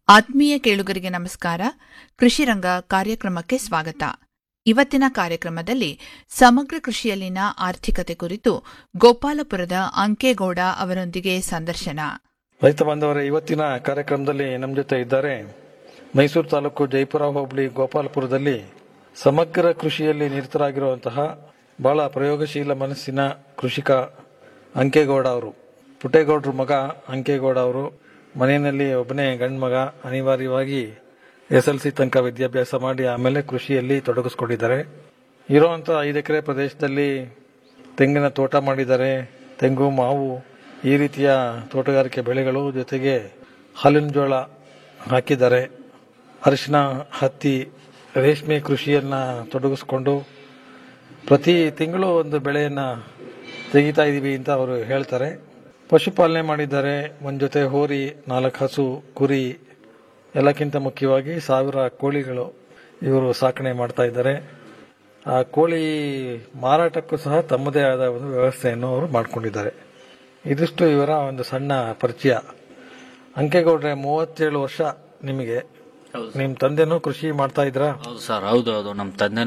ಆತ್ಮೀಯ ಕೇಳುಗರಿಗೆ ನಮಸ್ಕಾರ ಕೃಷಿ ರಂಗ ಕಾರ್ಯಕ್ರಮಕ್ಕೆ ಸ್ವಾಗತ ಇವತ್ತಿನ ಕಾರ್ಯಕ್ರಮದಲ್ಲಿ ಸಮಗ್ರ ಕೃಷಿಯಲ್ಲಿನ ಆರ್ಥಿಕತೆ ಕುರಿತು ಗೋಪಾಲಪುರದ ಅಂಕೇಗೌಡ ಅವರೊಂದಿಗೆ ಸಂದರ್ಶನ ರೈತ ಬಾಂಧವರೇ ಇವತ್ತಿನ ಕಾರ್ಯಕ್ರಮದಲ್ಲಿ ನಮ್ಮ ಜೊತೆ ಇದ್ದಾರೆ ಮೈಸೂರು ತಾಲೂಕು ಜೈಪುರ ಹೋಬಳಿ ಗೋಪಾಲಪುರದಲ್ಲಿ ಸಮಗ್ರ ಕೃಷಿಯಲ್ಲಿ ನಿರತರಾಗಿರುವಂತಹ ಬಹಳ ಪ್ರಯೋಗಶೀಲ ಮನಸ್ಸಿನ ಕೃಷಿಕ ಅಂಕೇಗೌಡ ಅವರು ಪುಟ್ಟೇಗೌಡರ ಮಗ ಅಂಕೇಗೌಡ ಅವರು ಮನೆಯಲ್ಲಿ ಒಬ್ಬನೇ ಗಂಡು ಮಗ ಅನಿವಾರ್ಯವಾಗಿ ಎಸ್ ಎಲ್ ಸಿ ತನಕ ವಿದ್ಯಾಭ್ಯಾಸ ಮಾಡಿ ಆಮೇಲೆ ಕೃಷಿಯಲ್ಲಿ ತೊಡಗಿಸ್ಕೊಂಡಿದ್ದಾರೆ ಇರುವಂತಹ ಐದು ಎಕರೆ ಪ್ರದೇಶದಲ್ಲಿ ತೆಂಗಿನ ತೋಟ ಮಾಡಿದ್ದಾರೆ ತೆಂಗು ಮಾವು ಈ ರೀತಿಯ ತೋಟಗಾರಿಕೆ ಬೆಳೆಗಳು ಜೊತೆಗೆ ಹಾಲಿನ ಜೋಳ ಹಾಕಿದ್ದಾರೆ ಅರಿಶಿನ ಹತ್ತಿ ರೇಷ್ಮೆ ಕೃಷಿಯನ್ನ ತೊಡಗಿಸ್ಕೊಂಡು ಪ್ರತಿ ತಿಂಗಳು ಒಂದು ಬೆಳೆಯನ್ನ ತೆಗಿತಾ ಇದೀವಿ ಅಂತ ಅವರು ಹೇಳ್ತಾರೆ ಪಶುಪಾಲನೆ ಮಾಡಿದ್ದಾರೆ ಒಂದ್ ಜೊತೆ ಹೋರಿ ನಾಲ್ಕು ಹಸು ಕುರಿ ಎಲ್ಲಕ್ಕಿಂತ ಮುಖ್ಯವಾಗಿ ಸಾವಿರ ಕೋಳಿಗಳು ಇವರು ಸಾಕಣೆ ಮಾಡ್ತಾ ಇದ್ದಾರೆ ಆ ಕೋಳಿ ಮಾರಾಟಕ್ಕೂ ಸಹ ತಮ್ಮದೇ ಆದ ಒಂದು ವ್ಯವಸ್ಥೆಯನ್ನು ಅವರು ಮಾಡಿಕೊಂಡಿದ್ದಾರೆ ಇದಿಷ್ಟು ಇವರ ಒಂದು ಸಣ್ಣ ಪರಿಚಯ ಅಂಕೇಗೌಡ್ರೆ ಮೂವತ್ತೇಳು ವರ್ಷ ನಿಮಗೆ ನಿಮ್ ತಂದೆನೂ ಕೃಷಿ ಮಾಡ್ತಾ ಇದ್ರಾ ಹೌದು ಸರ್ ಹೌದು ಹೌದು ನಮ್ಮ ತಂದೆ